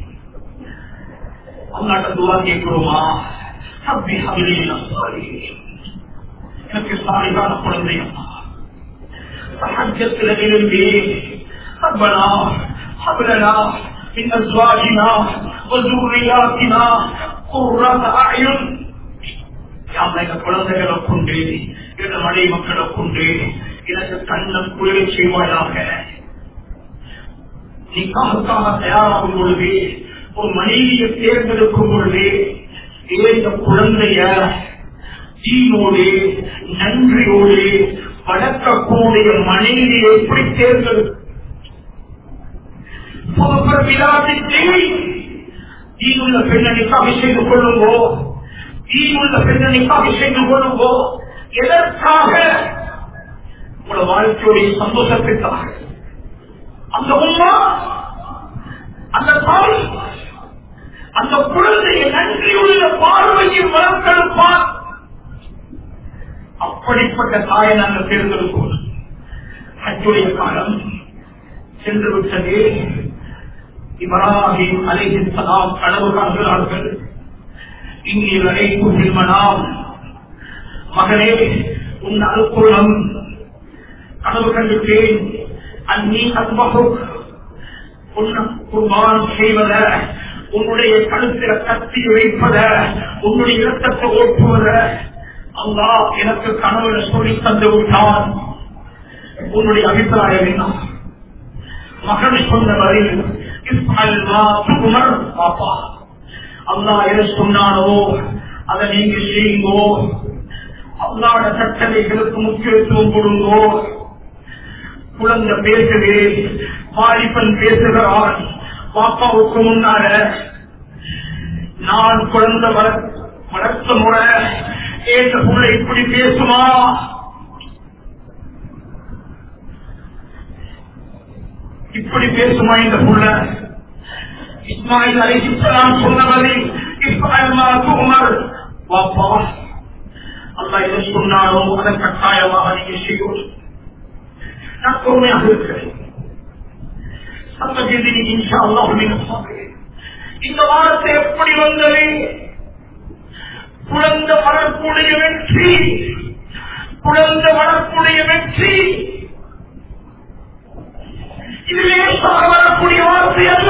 அல்லாட்ட துவா கேட்கிறோமா அப்படி அப்படி எனக்கு சாலிகான குழந்தை அம்மா சஹஜத்தில் இருந்து ربنا هب لنا من ازواجنا وذرياتنا قرة اعين எங்க குழந்தைகளை கொண்டு எங்க மனை மக்களை கொண்டு எனக்கு கண்ணம் குளிர செய்வாயாக நிக்காவுக்காக தயாராகும் பொழுது ஒரு மனைவியை தேர்ந்தெடுக்கும் பொழுது இந்த குழந்தைய தீனோடு நன்றியோடு வளர்க்கக்கூடிய மனைவியை எப்படி தேர்ந்தெடுக்கும் தீனுள்ள பெண்ணனிக்காக செய்து கொள்ளுங்கோ தீனுள்ள பெண்ணனிக்காக செய்து கொள்ளுங்கோ எதற்காக உங்களோட வாழ்க்கையுடைய சந்தோஷத்திற்காக அந்த உமா அந்த தாய் அந்த குழந்தையை நன்றியுள்ள பார்வையில் வளர்த்தெடுப்பார் அப்படிப்பட்ட தாயை நாங்கள் தேர்ந்தெடுப்போம் அச்சுடைய காலம் சென்று விட்டது இப்ராஹிம் அலைஹின் சலாம் கனவு காண்கிறார்கள் இங்கே அழைக்கும் திருமணம் மகனே உன் அனுகூலம் கனவு கண்டுட்டேன் அந்நீ அன்பகு குர்பான் செய்வத உன்னுடைய கழுத்தில கத்தி வைப்பத உன்னுடைய இரத்தத்தை ஓட்டுவத அல்லா எனக்கு கனவுல சொல்லி தந்து விட்டான் உன்னுடைய அபிப்பிராயம் என்ன மகன் சொன்ன பதில் பாப்பா அல்லா எதை சொன்னானோ அதை நீங்க செய்யுங்கோ அல்லாட கட்டளைகளுக்கு முக்கியத்துவம் கொடுங்கோ குழந்தை பேசுது வாலிபன் பேசுகிறான் பாப்பாவுக்கு முன்னால நான் குழந்தை வளர்த்த முறை ஏற்ற புள்ள இப்படி பேசுமா இப்படி பேசுமா இந்த புள்ள இஸ்மாயில் அலிஸ்லாம் சொன்னவரை இஸ்மாயில் உமர் வாப்பா அல்லா எதை சொன்னாரோ அதன் கட்டாயமாக நீங்க செய்யும் நான் பொறுமையாக இருக்கிறேன் சத்தஜிதி இன்ஷா அல்லாஹ் இந்த வாரத்தை எப்படி வந்தது குழந்தை வளர்ப்புடைய வெற்றி குழந்தை வளர்ப்புடைய வெற்றி இதுவே வரக்கூடிய வார்த்தை அல்ல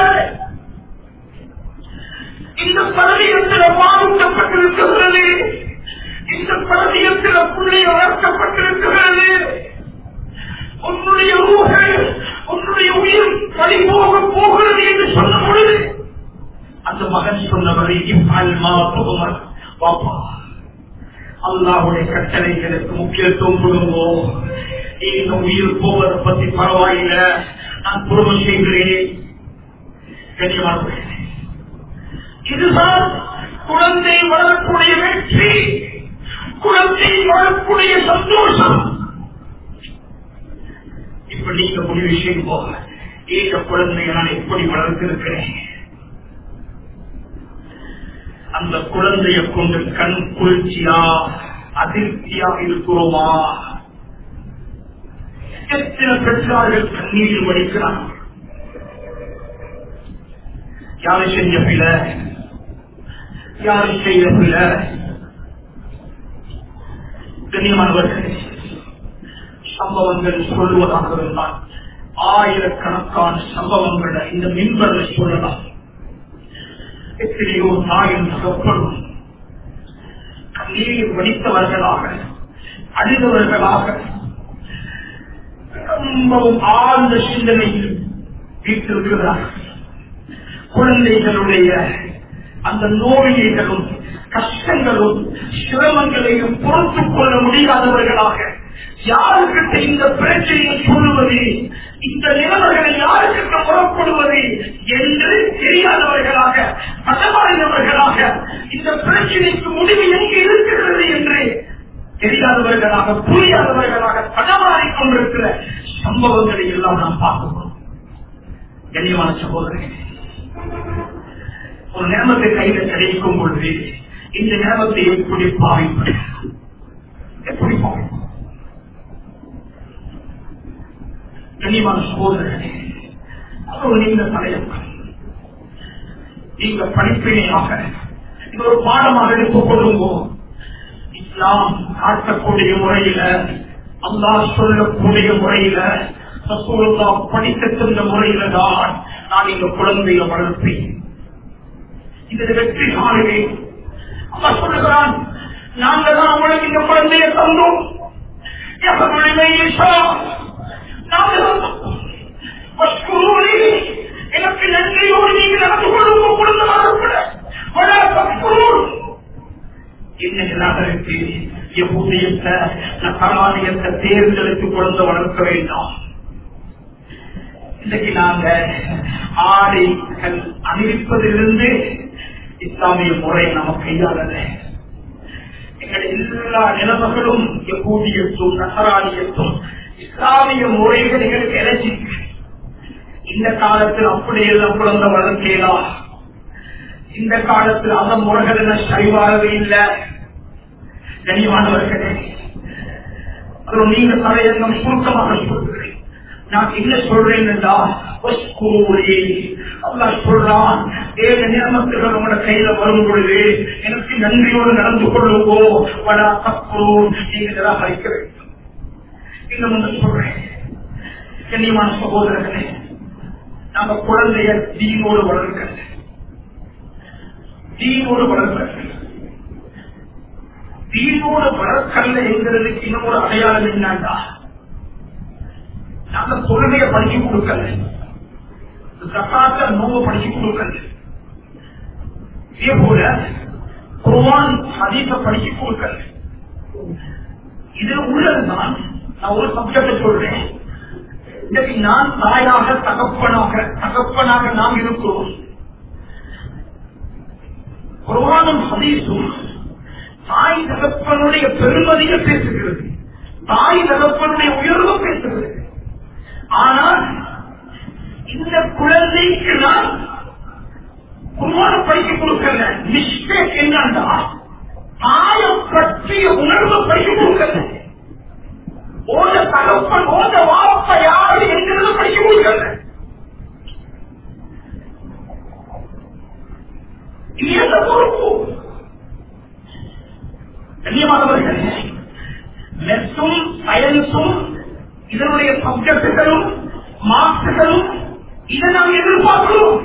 இந்த பதவியத்தில் பாதிக்கப்பட்டிருக்கிறது இந்த பதவியத்தில் புள்ளி வளர்க்கப்பட்டிருக்கிறது உன்னுடைய ஊர்கள் உன்னுடைய உயிர் பழி போக போகிறது என்று சொன்ன பொழுது அந்த மகன் சொன்னவரை இப்பால்மா புகுமர் பாப்பா அல்லாவுடைய கட்டளைகளுக்கு முக்கியத்துவம் கொடுங்கோ இந்த உயிர் போவதை பத்தி பரவாயில்லை நான் குடும்பம் செய்கிறேன் கண்ணியமான இதுதான் குழந்தை வளரக்கூடிய வெற்றி குழந்தை வளரக்கூடிய சந்தோஷம் இப்ப நீங்க முடிவு செய்யும் போக ஏக குழந்தையை நான் எப்படி வளர்த்திருக்கிறேன் அந்த குழந்தையை கொண்டு கண் குளிர்ச்சியா அதிர்ச்சியா இருக்கிறோமா எத்தனை பெற்றார்கள் கண்ணீரில் வடிக்கிறார்கள் யாரு செஞ்ச பிழை யாரு செய்த பிழை கண்ணியமானவர்களே சம்பவங்கள் சொல்லுவதாக இருந்தால் ஆயிரக்கணக்கான சம்பவங்களை இந்த மின்பரை சொல்லலாம் எத்தனையோ தாயின் தகப்பனும் கண்ணீர் வடித்தவர்களாக அழுதவர்களாக ரொம்பவும் ஆழ்ந்த சிந்தனையில் வீட்டிருக்கிறார்கள் குழந்தைகளுடைய அந்த நோயிகளும் கஷ்டங்களும் சிரமங்களையும் பொறுத்துக் கொள்ள முடியாதவர்களாக யாருக்கிட்ட இந்த பிரச்சனையை சொல்லுவது இந்த நிலைமைகளை யாருக்கிட்ட புறப்படுவது என்று தெரியாதவர்களாக பதமாறினவர்களாக இந்த பிரச்சனைக்கு முடிவு எங்கே இருக்கிறது என்று தெரியாதவர்களாக புரியாதவர்களாக தடமாறிக் கொண்டிருக்கிற சம்பவங்களை எல்லாம் நாம் பார்க்கிறோம் கண்ணியமான சகோதரர்களே ஒரு நேமத்தை கையில கிடைக்கும் பொழுது இந்த நேமத்தை எப்படி பாவிப்பது எப்படி பாவிப்பது கண்ணியமான சகோதரர்களே அது ஒரு நீண்ட தலையம் நீங்க படிப்பினையாக இது ஒரு பாடமாக எடுத்துக் கொள்ளும்போது இஸ்லாம் காட்டக்கூடிய முறையில அல்லாஹ் சொல்லக்கூடிய முறையில ரசூலுல்லா படித்து தந்த முறையில தான் நான் இந்த குழந்தையை வளர்ப்பேன் இந்த வெற்றி காணுவேன் அல்லா சொல்லுகிறான் நாங்கள் தான் அவளுக்கு இந்த குழந்தையை தந்தோம் எனக்கு நன்றியோடு நீங்கள் நடந்து கொள்ளும் குழந்தை என்ன நிராகரித்து எப்பூதியத்தை நகராலயத்தை தேர்ந்தெடுத்து குழந்தை வளர்க்க வேண்டாம் இன்னைக்கு நாங்க ஆடைகள் அணிவிப்பதிலிருந்து இஸ்லாமிய முறை நம்ம கையாளல எங்களுடைய எல்லா நிலைமைகளும் எப்பூதியத்தும் நகராலியத்தும் இஸ்லாமிய முறைகள் எங்களுக்கு இறைச்சி இந்த காலத்தில் அப்படியெல்லாம் குழந்தை வளர்க்கலாம் இந்த காலத்தில் அந்த முறைகள் என்ன சரிவாகவே இல்லை கனிவானவர்களே அதில் நீங்க தலையங்கம் சுருக்கமாக சொல்கிறேன் நான் என்ன சொல்றேன் சொல்றான் ஏழு நியமத்துகள் உங்களோட கையில வரும் பொழுது எனக்கு நன்றியோடு நடந்து கொள்ளுவோ வடா தப்பு நீங்க நிராகரிக்க வேண்டும் இன்னும் ஒன்று சொல்றேன் கண்ணியமான சகோதரர்களே நாங்க குழந்தைய தீனோடு வளர்க்கிறது தீனோடு வளர்க்கிறது தீனோடு வளர்க்கல்ல என்கிறதுக்கு இன்னும் ஒரு அடையாளம் என்னண்டா நாங்க தொழுகைய படிச்சு கொடுக்கல சக்காத்த நோவை படிச்சு கொடுக்கல இதே போல குர்வான் ஹதீஸ படிச்சு கொடுக்கல இது உள்ளதுதான் நான் ஒரு சப்ஜெக்ட் சொல்றேன் இன்னைக்கு நான் தாயாக தகப்பனாக தகப்பனாக நாம் இருக்கிறோம் குர்வானும் ஹதீஸும் தாய் தகப்பனுடைய பெருமதியை பேசுகிறது தாய் தகப்பனுடைய உயர்வு பேசுகிறது ஆனால் இந்த குழந்தைக்கு நான் குர்வான படிக்க கொடுக்கல மிஸ்டேக் என்னன்னா தாயை பற்றிய உணர்வு படிக்க கொடுக்கல ஓத தகப்பன் ஓத வாப்ப யாரு என்கிறது படிக்க கொடுக்கல இந்த பொறுப்பு கண்ணியமானவர்கள் மெஸ்ஸும் சயின்ஸும் இதனுடைய சப்ஜெக்டுகளும் மார்க்ஸுகளும் இதை நாம் எதிர்பார்க்கிறோம்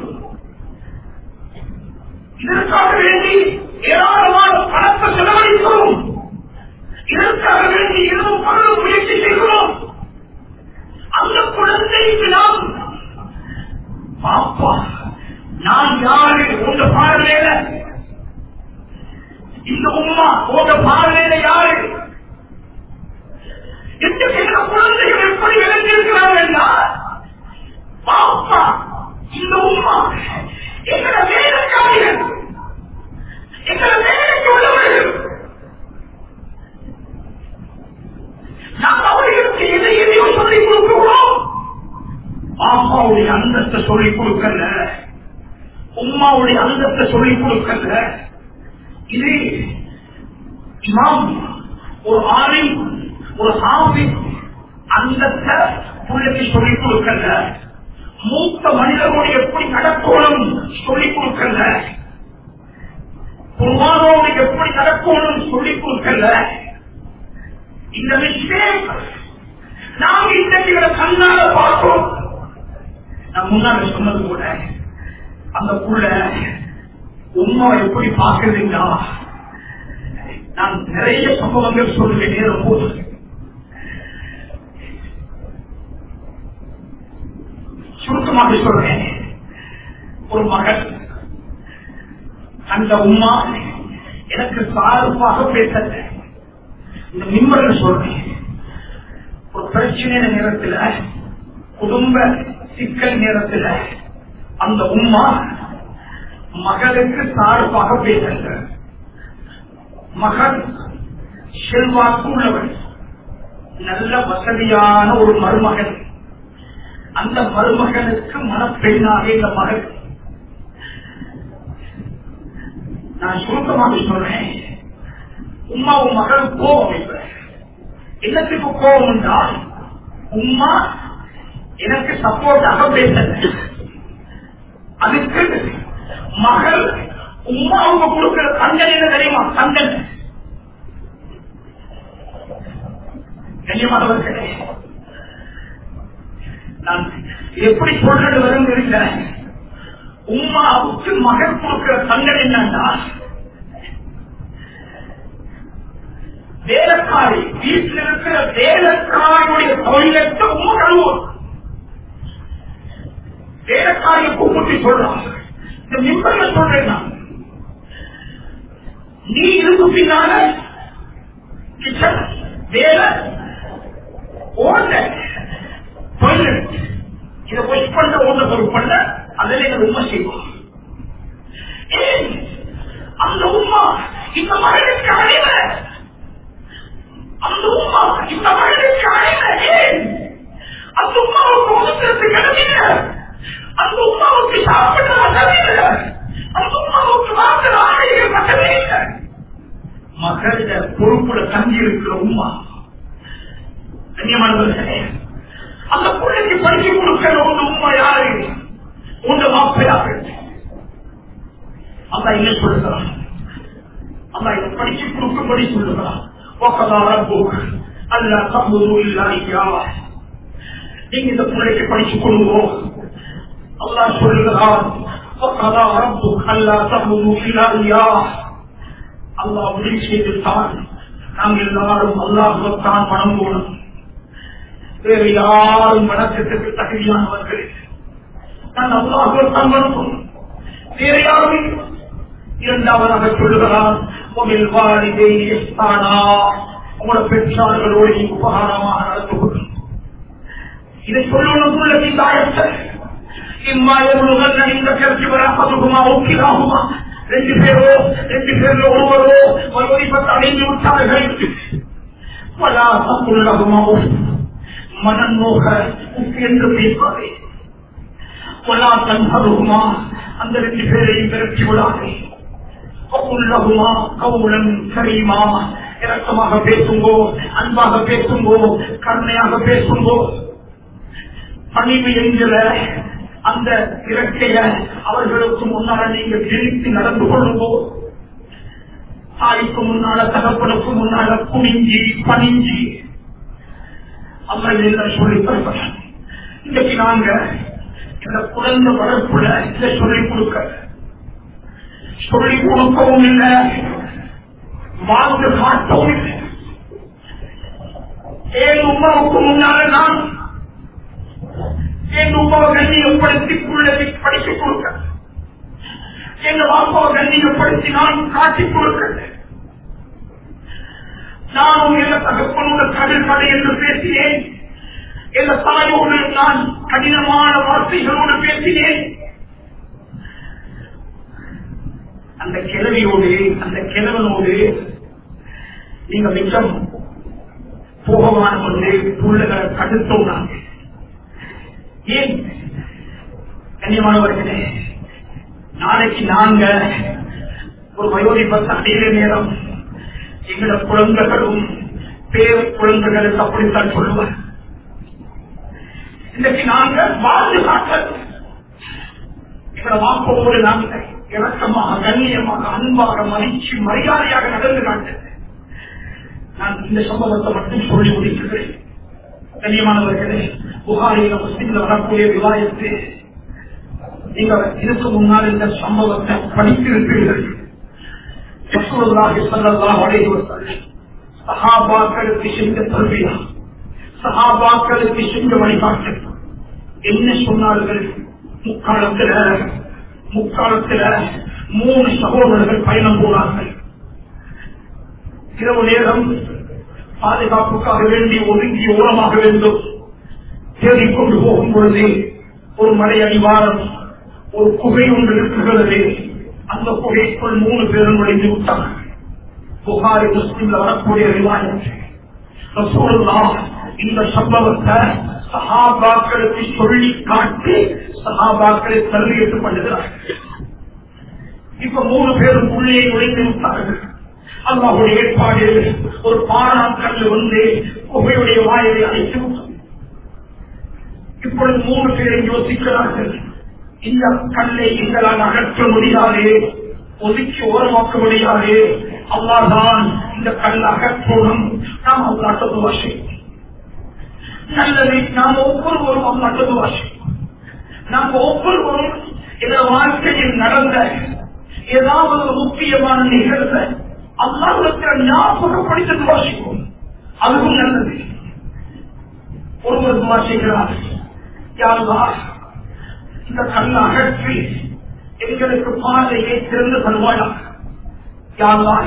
இதற்காக வேண்டி ஏராளமான பணத்தை செலவழிக்கிறோம் இதற்காக வேண்டி இரவும் பகலும் முயற்சி செய்கிறோம் அந்த குழந்தைக்கு நாம் பாப்பா நான் யாரு உங்க பார்வையில இந்த உமா உங்க பார்வையில யாரு எந்த சில குழந்தைகள் எப்படி விளைஞ்சிருக்கிறார்கள் பாப்பா இந்த உமா எங்களை வேலைக்காரிகள் எங்களை வேலைக்கு உள்ளவர்கள் நாம் அவர்களுக்கு எதை எதையோ சொல்லிக் கொடுக்கிறோம் பாப்பாவுடைய அந்தத்தை சொல்லிக் கொடுக்கல உம்மாவுடைய அந்தத்தை சொல்லிக் கொடுக்கல இது இமாம் ஒரு ஆணை ஒரு ஆவி அந்தத்தை பிள்ளைக்கு சொல்லிக் கொடுக்கல மூத்த மனிதரோடு எப்படி நடக்கணும் சொல்லிக் கொடுக்கல குர்பானோடு எப்படி நடக்கணும் சொல்லிக் கொடுக்கல இந்த விஷயம் நாம் இன்றைக்கு கண்ணால பார்க்கிறோம் நான் முன்னாடி சொன்னது கூட அந்த புள்ள உமா எப்படி பார்க்குறீங்களா நான் நிறைய சம்பவங்கள் சொல்லுவேன் நேரம் போது சுருக்கமாக சொல்றேன் ஒரு மகன் அந்த உமா எனக்கு சார்பாக பேசல இந்த நிம்மதியில் சொல்றேன் ஒரு பிரச்சனையான நேரத்தில் குடும்ப சிக்கல் நேரத்தில் அந்த உமா மகளுக்கு சார்பாக பேசுங்க மகன் செல்வாக்கு உள்ளவன் நல்ல வசதியான ஒரு மருமகன் அந்த மருமகனுக்கு மனப்பெண்ணாக இந்த மகன் நான் சுருக்கமாக சொல்றேன் உமா உன் மகள் கோபம் இப்ப என்னத்துக்கு கோபம் என்றால் உமா எனக்கு சப்போர்ட்டாக பேசல அதுக்கு மகள் உமாவுக்கு கொடுக்கிற தங்கன் என்ன தெரியுமா தங்கன் கண்ணியமானவர்களே நான் எப்படி சொல்றது வரும் இருக்கிறேன் உமாவுக்கு மகள் கொடுக்கிற தங்கன் என்னன்னா வேலைக்காரி வீட்டில் இருக்கிற வேலைக்காரியுடைய தொழிலத்தை உமா கழுவும் வேலைக்காரியை கூப்பிட்டு சொல்றான் இந்த நிம்மதிய சொல்றேன் நான் நீ இருக்கு பின்னால கிச்சன் வேலை ஓட்ட தொழில் இதை ஒய்ஃப் பண்ண ஓட்ட பொருள் பண்ண அதில் எங்க உண்மை செய்வோம் ஏன் அந்த உமா இந்த மகனுக்கு அழிவு அந்த உமா இந்த மகனுக்கு அழிவு ஏன் அந்த உமாவுக்கு ஒதுக்கிறது கிடமில்லை அந்த உமாவுக்கு சாப்பிட வசதி இல்லை அந்த உமாவுக்கு வாங்குற ஆடைகள் வசதி இல்லை மகளிட பொறுப்புல தங்கி இருக்கிற உமா கண்ணியமானவர்களே அந்த பிள்ளைக்கு படிச்சு கொடுக்கிற உங்க உமா யாரு உங்க மாப்பையாக அந்த என்ன சொல்லுகிறான் அந்த இதை படிச்சு கொடுக்கும்படி சொல்லுகிறான் அல்ல தம்பு இல்லா நீங்க இந்த பிள்ளைக்கு படிச்சு கொடுங்கோ அல்லா சொல்லுகிறான் அல்லா முடிவு செய்துத்தான் நாங்கள் எல்லாரும் அல்லாஹுவத்தான் மனம் போனோம் வேறு யாரும் வணக்கத்துக்கு தகுதியானவர்கள் நான் அல்லாஹுவத்தான் மனம் போனோம் வேறு யாரும் இரண்டாவதாக சொல்லுகிறான் உங்கள் வாரிதை எஸ்தானா உங்களோட பெற்றார்களோடு நீ உபகாரமாக நடந்து கொள்ளும் இதை சொல்லணும் உள்ளதை தாயத்தை இம்மா எவ்வளவு இந்த கருத்து வராப்பதுகுமா ஓக்கிலாகுமா ரெண்டு பேரோ ரெண்டு பேர்ல ஒருவரோ ஒருவரிப்பட்டு அடைந்து விட்டார்கள் பலா தப்புள்ளகுமா மனநோக என்று பேசுவாரே பலா தன்பருகுமா அந்த ரெண்டு பேரையும் விரட்டி விடாதே உள்ளகுமா கவுளன் கரீமா இரக்கமாக பேசுங்கோ அன்பாக பேசுங்கோ கருணையாக பேசுங்கோ பணிவு என்கிற அந்த இறக்கைய அவர்களுக்கு முன்னால நீங்க திருப்பி நடந்து கொள்ளுங்கோ தாய்க்கு முன்னால தகப்பனுக்கு முன்னால குனிஞ்சி பணிஞ்சி அல்ல எல்லாம் சொல்லி தருவாங்க இன்னைக்கு நாங்க இந்த குழந்தை வளர்ப்புல இதை சொல்லிக் கொடுக்க சொல்லிக் கொடுக்கவும் இல்லை வாழ்ந்து காட்டவும் இல்லை ஏன் உமாவுக்கு முன்னால நான் என் உமாவை கண்ணியப்படுத்தி பிள்ளையை படித்துக் கொடுக்க எங்க வாப்பாவை கண்ணியப்படுத்தி நான் காட்டிக் கொடுக்க நானும் எந்த தகப்பனோட கடல் கடை என்று பேசினேன் எந்த தாயோடு நான் கடினமான வார்த்தைகளோடு பேசினேன் அந்த கிழவியோடு அந்த கிழவனோடு நீங்க மிச்சம் போகமான கொண்டு புள்ளைகளை தடுத்தோம் நாங்கள் ஏன் கண்ணியமானவர்களே நாளைக்கு நாங்க ஒரு வயோதிபத்தை அடையிற நேரம் எங்களோட குழந்தைகளும் பேர் குழந்தைகளுக்கு அப்படித்தான் சொல்லுவார் இன்னைக்கு நாங்க வாழ்ந்து காட்ட எங்களோட வாப்போடு நாங்கள் இறக்கமாக கண்ணியமாக அன்பாக மதிச்சு மரியாதையாக நடந்து காட்ட நான் இந்த சம்பவத்தை மட்டும் சொல்லி முடிக்கிறேன் கண்ணியமானவர்களே புகாரில முஸ்லிம்ல வரக்கூடிய விவாதத்து நீங்க இதுக்கு முன்னால் இந்த சம்பவத்தை படித்திருக்கிறீர்கள் சகாபாக்களுக்கு செஞ்ச தருவியா சகாபாக்களுக்கு செஞ்ச வழிகாட்டு என்ன சொன்னார்கள் முக்காலத்துல முக்காலத்துல மூணு சகோதரர்கள் பயணம் போனார்கள் இரவு நேரம் பாதுகாப்புக்காக வேண்டி ஒதுங்கி ஓரமாக வேண்டும் தேடிக்கொண்டு போகும் பொழுது ஒரு மலை அடிவாரம் ஒரு குகை ஒன்று இருக்குகிறது அந்த குகைக்குள் மூணு பேரும் நுழைந்து விட்டார்கள் புகாரி முஸ்லிம்ல வரக்கூடிய ரிவாயம் ரசூலுல்லாஹ் இந்த சம்பவத்தை சஹாபாக்களுக்கு சொல்லி காட்டி சஹாபாக்களை தள்ளிட்டு பண்ணுகிறார்கள் இப்ப மூணு பேரும் உள்ளே நுழைந்து விட்டார்கள் அல்லாஹுடைய ஏற்பாடு ஒரு பாராக்கல் வந்து புகையுடைய வாயிலை அழைத்து விட்டது. இப்பொழுது மூணு பேரை யோசிக்கிறார்கள் இந்த கல்லை எங்களால் அகற்ற முடியாது ஒதுக்கி ஓரமாக்க முடியாது அல்லாதான் இந்த கல் அகற்றோடும் நாம் அல்லாட்டது வாசி நல்லதை நாம் ஒவ்வொருவரும் அல்லாட்டது வாசி நாம் ஒவ்வொருவரும் இந்த வாழ்க்கையில் நடந்த ஏதாவது ஒரு முக்கியமான நிகழ்ந்த அல்லாஹத்தில் ஞாபகப்படுத்தது வாசிப்போம் அதுவும் நல்லது ஒருவர் வாசிக்கிறார் யாருதான் இந்த கண் அகற்றி எங்களுக்கு பாதையை திறந்து தருவாயா யாருதான்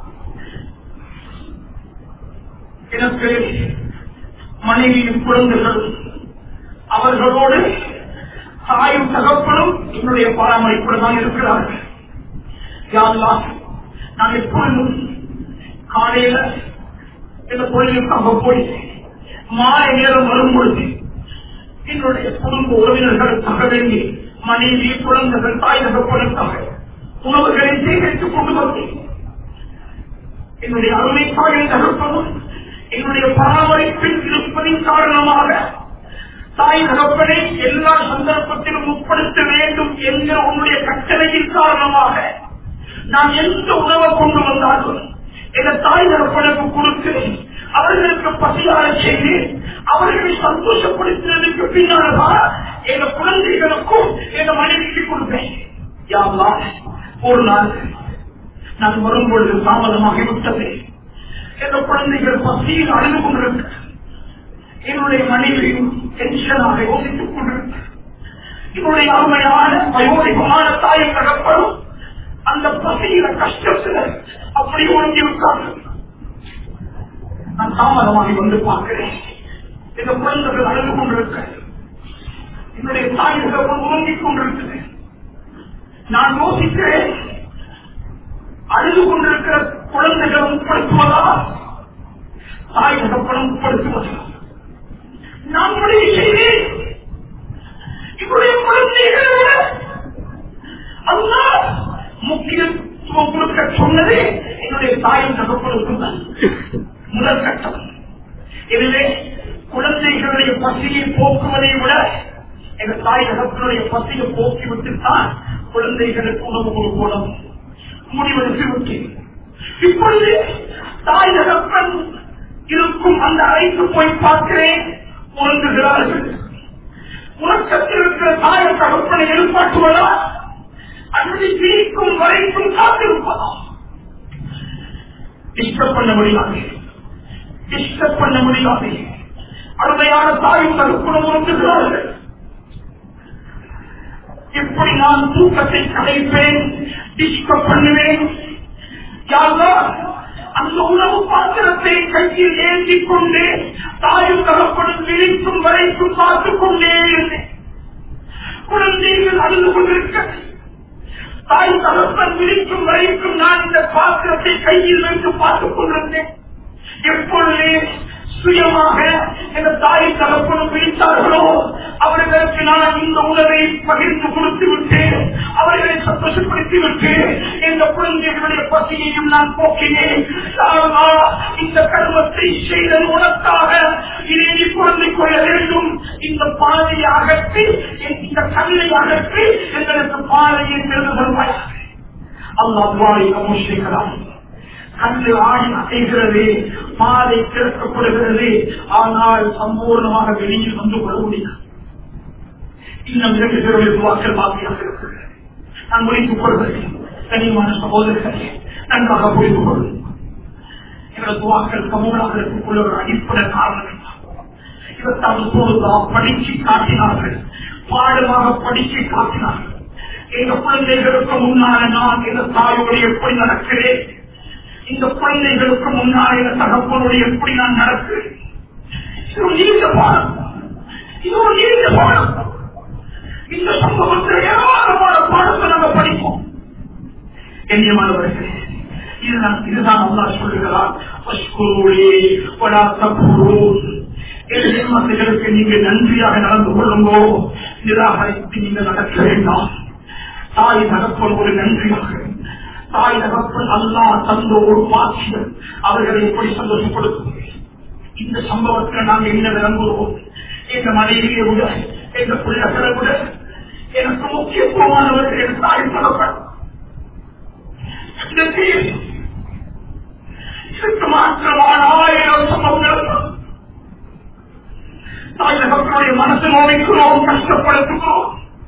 எனக்கு மனைவியும் குழந்தைகளும் அவர்களோடு தாயும் தகப்பனும் என்னுடைய பராமரிப்புடன் தான் இருக்கிறார்கள் யாருலாம் நான் எப்பொழுதும் காலையில இந்த தொழிலுக்காக போய் மாலை நேரம் வரும்பொழுது என்னுடைய குடும்ப உறவினர்களுக்காக வேண்டி மனைவி குழந்தைகள் தாய் தகப்பனுக்காக உணவுகளை சேகரித்துக் கொண்டு வந்தேன் என்னுடைய அருமை தாயின் தகப்பனும் என்னுடைய பராமரிப்பில் இருப்பதின் காரணமாக தாய் தகப்பனை எல்லா சந்தர்ப்பத்திலும் உட்படுத்த வேண்டும் என்கிற உன்னுடைய கட்டளையின் காரணமாக நான் எந்த உணவை கொண்டு வந்தாலும் என் தாய் தகப்பனுக்கு கொடுத்து அவர்களுக்கு பசியார செய்து அவர்களை சந்தோஷப்படுத்தினதுக்கு பின்னால்தான் எங்க குழந்தைகளுக்கும் எங்க மனைவிக்கு கொடுப்பேன் யாவா ஒரு நாள் நான் வரும்பொழுது தாமதமாகி விட்டது எங்க குழந்தைகள் பசியில் அழுது கொண்டிருக்க என்னுடைய மனைவியும் டென்ஷனாக யோசித்துக் கொண்டிருக்க என்னுடைய அருமையான வயோதிகமான தாயை தகப்பனும் அந்த பசியில கஷ்டத்துல அப்படி ஒழுங்கி விட்டார்கள் நான் தாமதமாகி வந்து பார்க்கிறேன் எங்க குழந்தைகள் அழுது கொண்டிருக்க என்னுடைய தாய் தகப்பன் உறங்கிக் கொண்டிருக்குது நான் யோசிக்கிறேன் அழுது கொண்டிருக்கிற குழந்தைகளை உட்படுத்துவதா தாய் தகப்பனம் உட்படுத்துவதா நான் முடிவு செய்தேன் என்னுடைய குழந்தைகளை விட அல்லா முக்கியத்துவம் கொடுக்க சொன்னது என்னுடைய தாயின் தகப்பனுக்கு தான் முதல் கட்டம் எனவே குழந்தைகளுடைய பசியை போக்குவதை விட எங்க தாய் தகப்பனுடைய பசியை போக்கிவிட்டு தான் குழந்தைகளுக்கு உணவு கொடுக்கணும் முடிவெடுத்து விட்டேன் இப்பொழுது தாய் தகப்பன் இருக்கும் அந்த அறைக்கு போய் பார்க்கிறேன் உறங்குகிறார்கள் உறக்கத்தில் இருக்கிற தாய தகப்பனை எழுப்பாட்டுவதா அல்லது பிரிக்கும் வரைக்கும் காத்திருப்பதா டிஸ்டர்ப் பண்ண முடியாது டிஸ்டர்ப் பண்ண முடியாது அருமையான தாயும் தகப்பனும் உறங்குகிறார்கள் எப்படி நான் தூக்கத்தை கலைப்பேன் டிஸ்டர்ப் பண்ணுவேன் யாரா அந்த உணவு பாத்திரத்தை கையில் ஏந்திக் கொண்டு தாயும் தகப்படும் விழிக்கும் வரைக்கும் பார்த்துக் கொண்டே இருந்தேன் குழந்தைகள் அழுது கொண்டிருக்க தாய் தகப்பன் விழிக்கும் வரைக்கும் நான் இந்த பாத்திரத்தை கையில் வைத்து பார்த்துக் கொண்டிருந்தேன் எப்பொழுது சுயமாக இந்த தாய் தகப்பனும் விழித்தார்களோ அவர்களுக்கு நான் இந்த உணவை பகிர்ந்து கொடுத்து விட்டு அவர்களை சந்தோஷப்படுத்தி விட்டு இந்த குழந்தைகளுடைய பசியையும் நான் போக்கினேன் யாரா இந்த கர்மத்தை செய்தது உனக்காக இதை நீ பொருந்திக் கொள்ள வேண்டும் இந்த பாதையை அகற்றி இந்த கல்லை அகற்றி எங்களுக்கு பாதையை திறந்து தருவாய் அல்லாஹ் துவாரை கமோஷிக்கிறான் கண்ணு ஆடி அசைகிறது பாதை திறக்கப்படுகிறது ஆனால் சம்பூர்ணமாக வெளியில் வந்து கொள்ள முடியாது இன்னும் இரண்டு பேருடைய துவாக்கள் பாக்கியாக இருக்கிறது நான் முடித்துக் கொள்கிறேன் கனிமான சகோதரர்களே நன்றாக புரிந்து கொள்ளும் எங்களோட துவாக்கள் கமூலாக இருக்கக்குள்ள ஒரு அடிப்படை காரணம் என்ன? இதைத்தான் இப்பொழுதா படிச்சு காட்டினார்கள் பாடமாக படிச்சு காட்டினார்கள் எங்க குழந்தைகளுக்கு முன்னால நான் எங்க தாயோடு எப்படி நடக்கிறேன் இந்த குழந்தைகளுக்கு முன்னால எங்க தகப்பனோடு எப்படி நான் நடக்கிறேன் இது ஒரு நீண்ட பாடம் இது ஒரு நீண்ட பாடம் இந்த சம்பவத்தில் ஏராளமான பாடத்தை நாங்கள் படிப்போம் கண்ணியமானவர்களே இதுதான் இதுதான் அல்லா சொல்லுகிறார் பஷ்குருளே வடா தப்புரூன் மக்களுக்கு நீங்க நன்றியாக நடந்து கொள்ளுங்கோ நிராகரித்து நீங்க நடக்க வேண்டாம் தாய் தகப்பன் ஒரு நன்றியாக தாய் தகப்பன் அல்லா தந்த ஒரு பாக்கியம் அவர்களை எப்படி சந்தோஷப்படுத்தும் இந்த சம்பவத்தில் நாங்கள் என்ன விளங்குகிறோம் எங்க மனைவியை விட எங்க பிள்ளைகளை விட எனக்கு முக்கியத்துவமானவர்கள் என் தாய் தகப்பன் இதுக்கு மாற்றமான ஆயிரம் சம்பவங்கள் தாய் தகப்பனுடைய மனசு நோய்க்கிறோம் கஷ்டப்படுத்துகிறோம்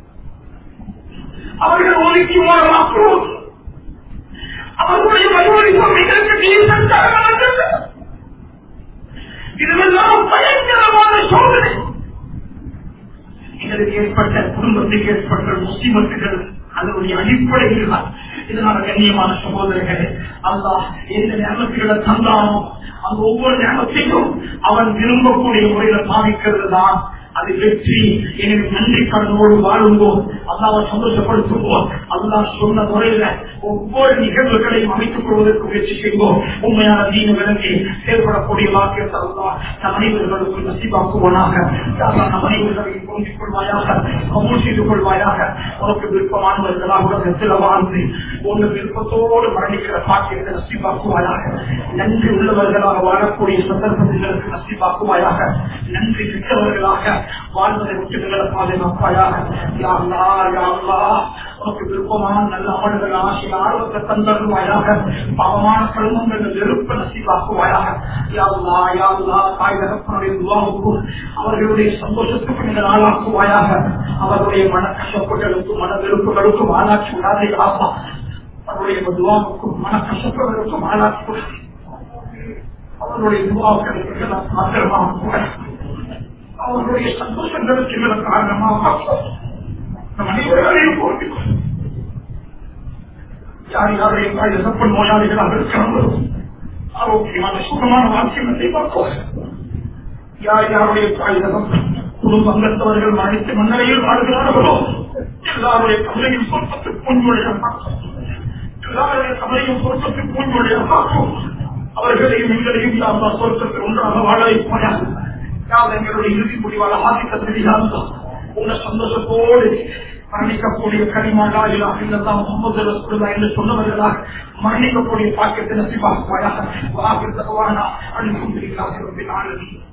அவர்கள் ஒதுக்கி ஓரமாக்குவோம் அவர்களுடைய வலுவழிப்போம் எங்களுக்கு நீர் இதுவெல்லாம் பயங்கரமான சோதனை எங்களுக்கு ஏற்பட்ட குடும்பத்துக்கு ஏற்பட்ட முஸ்லிமத்துகள் அதனுடைய அடிப்படையில் தான் இதனால கண்ணியமான சகோதரர்களே அல்லாஹ் எந்த நேரத்துகளை தந்தானோ அந்த ஒவ்வொரு நேரத்தையும் அவன் விரும்பக்கூடிய முறையில சாதிக்கிறது தான் அது வெற்றி எனவே நன்றி கடனோடு வாழும்போது அல்லாவை சந்தோஷப்படுத்துவோம் அல்லா சொன்ன முறையில ஒவ்வொரு நிகழ்வுகளையும் அமைத்துக் கொள்வதற்கு முயற்சி செய்வோம் உண்மையான தீன விலங்கி செயல்படக்கூடிய வாக்கியத்தை அல்லா நம் அனைவர்களுக்கு நசிவாக்குவனாக நம் அனைவர்களை பொங்கிக் கொள்வாயாக கமூல் செய்து கொள்வாயாக உனக்கு விருப்பமானவர்களாக உலகத்தில் வாழ்ந்து ஒன்று விருப்பத்தோடு மரணிக்கிற பாக்கியத்தை நசிவாக்குவாயாக நன்றி உள்ளவர்களாக வாழக்கூடிய சந்தர்ப்பங்களுக்கு நசிவாக்குவாயாக நன்றி மிக்கவர்களாக வாழ்வதை விட்டு எங்களை பாதுகாப்பாயாக யாருலா யாருலா உனக்கு விருப்பமான நல்ல அமல்கள் ஆசை ஆர்வத்தை தந்தருவாயாக பாவமான கருமங்கள் வெறுப்ப நசிவாக்குவாயாக யாருலா யாருலா தாய் தகப்பனுடைய துவாவுக்கு அவர்களுடைய சந்தோஷத்துக்கு நீங்கள் ஆளாக்குவாயாக அவர்களுடைய மன கஷ்டப்புகளுக்கும் மன வெறுப்புகளுக்கும் ஆளாக்கி விடாதே ஆசா அவருடைய துவாவுக்கும் மன கஷ்டப்புகளுக்கும் ஆளாக்கி அவர்களுடைய துவாவுக்கு மாத்திரமாக அவர்களுடைய சந்தோஷங்களுக்கு இவர காரணமாக நம் அனைவர்களையும் போட்டிக்கும் யார் யாருடைய தாய் இறப்பன் நோயாளிகளாக இருக்கிறார்களோ ஆரோக்கியமான சுகமான வாக்கியத்தை பார்ப்போம் யார் யாருடைய தாய் இறப்பன் குடும்ப அங்கத்தவர்கள் மறைத்து மன்னரையில் வாழ்கிறார்களோ எல்லாருடைய கவலையும் சொற்பத்து பூஞ்சொழியாக பார்ப்போம் எல்லாருடைய கவலையும் சொற்பத்து பூஞ்சொழியாக பார்ப்போம் அவர்களையும் எங்களையும் யாரா சொர்க்கத்தில் ஒன்றாக வாழ வைப்பாயாக யார் எங்களுடைய இறுதி முடிவாக ஆதிக்க தெரியாது உங்க சந்தோஷத்தோடு மரணிக்கக்கூடிய கனிமாடா இல்லா முகமது ரசூலுல்லா என்று சொன்னவர்களாக மரணிக்கக்கூடிய பாக்கியத்தை நசிவாக்குவாயாக வாக்கு தகவானா அனுப்பும் நாளில்